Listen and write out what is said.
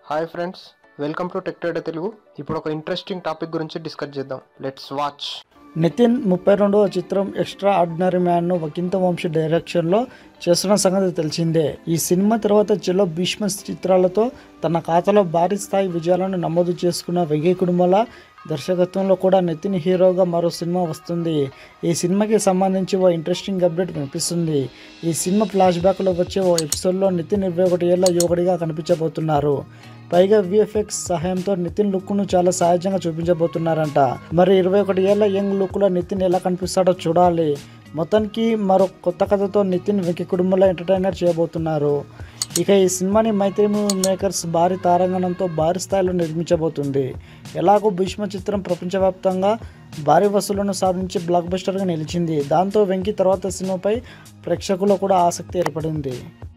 hi friends welcome to tech trader Telugu ఇప్పుడు ఒక interesting topic గురించి డిస్కస్ చేద్దాం లెట్స్ వాచ్ నితిన్ ముప్పై రెండవ చిత్రం ఎక్స్ట్రా ఆర్డినరీ మ్యాన్ను వకింత వంశీ డైరెక్షన్లో చేస్తున్న సంగతి తెలిసిందే ఈ సినిమా తర్వాత చెలో భీష్మ చిత్రాలతో తన ఖాతాలో భారీ స్థాయి విజయాలను నమోదు చేసుకున్న వెంకయ్య కుటుంబాల దర్శకత్వంలో కూడా నితిన్ హీరోగా మరో సినిమా వస్తుంది ఈ సినిమాకి సంబంధించి ఓ ఇంట్రెస్టింగ్ అప్డేట్ కనిపిస్తుంది ఈ సినిమా ఫ్లాష్ బ్యాక్లో వచ్చే ఓ ఎపిసోడ్లో నితిన్ ఇరవై ఒకటి ఏళ్ల యువకుడిగా కనిపించబోతున్నారు పైగా విఎఫ్ఎక్స్ సహాయంతో నితిన్ లుక్ ను చాలా సహజంగా చూపించబోతున్నారంట మరి ఇరవై ఒకటి ఏళ్ల యంగ్ లుక్ లో నితిన్ ఎలా కనిపిస్తాడో చూడాలి మొత్తానికి మరో కొత్త కథతో నితిన్ వెంకి కుటుంబంలో ఎంటర్టైనర్ చేయబోతున్నారు ఇక ఈ సినిమాని మైత్రి మూవీ మేకర్స్ భారీ తారాంగణంతో భారీ స్థాయిలో నిర్మించబోతుంది ఎలాగో భీష్మ చిత్రం ప్రపంచవ్యాప్తంగా భారీ వసూళ్లను సాధించి బ్లాక్ బస్టర్గా నిలిచింది దాంతో వెంకి తర్వాత సినిమాపై ప్రేక్షకుల్లో కూడా ఆసక్తి ఏర్పడింది